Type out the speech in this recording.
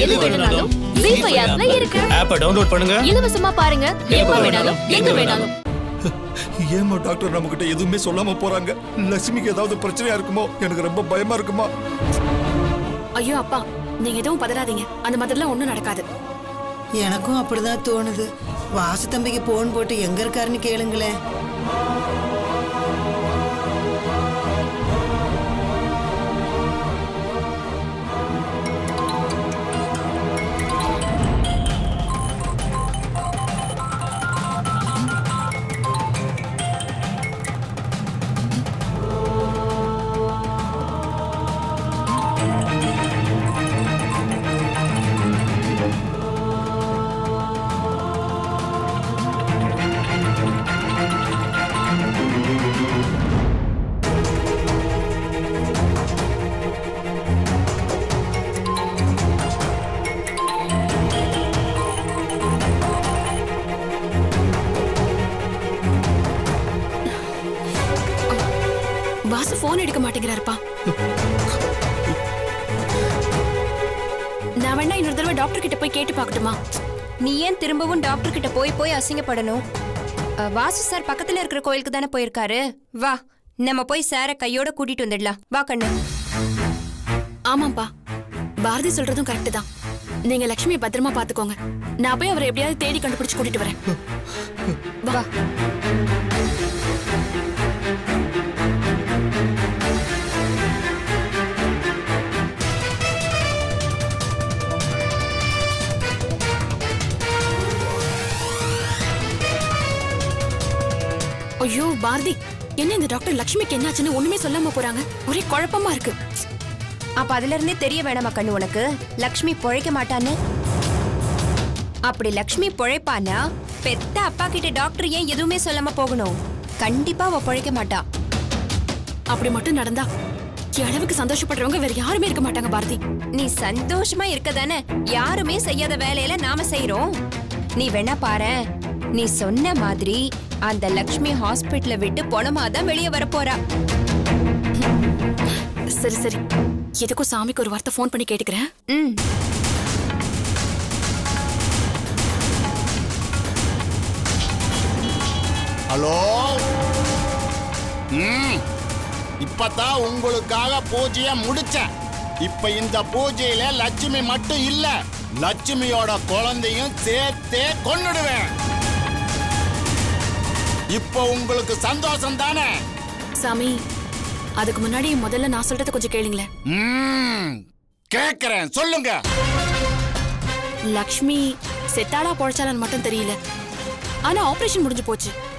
எது வேணும்னாலும் ஜீ ஃபைவ் ஆப்ல இருக்கு ஆப்பை டவுன்லோட் பண்ணுங்க இலவசமா பாருங்க எப்ப வேணாலும் எங்க வேணாலும் ஏமா டாக்டர் நம்ம கிட்ட எதுவுமே சொல்லாம போறாங்க லட்சுமிக்கு ஏதாவது பிரச்சனையா இருக்குமோ எனக்கு ரொம்ப பயமா இருக்குமா ஐயோ அப்பா நீங்க எதுவும் பதறாதீங்க அந்த மாதிரிலாம் ஒண்ணும் நடக்காது எனக்கும் அப்படிதான் தோணுது வாசு தம்பிக்கு போன் போட்டு எங்க இருக்காருன்னு கேளுங்களேன் வாசு போன் எடுக்க மாட்டேங்கிறாருப்பா நான் வேணா இன்னொரு தடவை டாக்டர் கிட்ட போய் கேட்டு பார்க்கட்டுமா நீ ஏன் திரும்பவும் டாக்டர் கிட்ட போய் போய் அசிங்கப்படணும் அ, வாசு சார் பக்கத்துல இருக்கிற கோயிலுக்கு தானே போயிருக்காரு வா நம்ம போய் சாரை கையோட கூட்டிட்டு வந்துடலாம் வா கண்ணு ஆமாப்பா பாரதி சொல்றதும் கரெக்ட் தான் நீங்க லட்சுமியை பத்திரமா பாத்துக்கோங்க நான் போய் அவரை எப்படியாவது தேடி கண்டுபிடிச்சு கூட்டிட்டு வரேன் வா ஐயோ பாரதி என்ன இந்த டாக்டர் லட்சுமிக்கு என்னாச்சுன்னு ஒண்ணுமே சொல்லாம போறாங்க ஒரே குழப்பமா இருக்கு அப்ப அதுல இருந்தே தெரிய வேணாமா கண்ணு உனக்கு லக்ஷ்மி பொழைக்க மாட்டான்னு அப்படி லக்ஷ்மி பொழைப்பானா பெத்த அப்பா கிட்ட டாக்டர் ஏன் எதுவுமே சொல்லாம போகணும் கண்டிப்பா அவ பொழைக்க மாட்டா அப்படி மட்டும் நடந்தா என் அளவுக்கு சந்தோஷப்படுறவங்க வேற யாருமே இருக்க மாட்டாங்க பாரதி நீ சந்தோஷமா இருக்க தானே யாருமே செய்யாத வேலையில நாம செய்றோம் நீ வேணா பாரு நீ சொன்ன மாதிரி அந்த லக்ஷ்மி ஹாஸ்பிட்டலை விட்டு பொணமாதான் வெளியே வரப்போறா சரி சரி எதுக்கும் சாமிக்கு ஒரு வார்த்தை ஃபோன் பண்ணி கேட்டுக்கிறேன் ம் ஹலோ ம் இப்பதான் உங்களுக்காக பூஜைய முடிச்சேன் இப்ப இந்த பூஜையில லட்சுமி மட்டும் இல்ல லட்சுமியோட குழந்தையும் சேர்த்தே கொன்னுடுவேன் இப்போ உங்களுக்கு சந்தோஷம் தானே சாமி அதுக்கு முன்னாடி முதல்ல நான் சொல்றத கொஞ்சம் கேளுங்களேன் ம் கேக்குறேன் சொல்லுங்க லக்ஷ்மி செத்தாளா பொழைச்சாலான்னு மட்டும் தெரியல ஆனா ஆபரேஷன் முடிஞ்சு போச்சு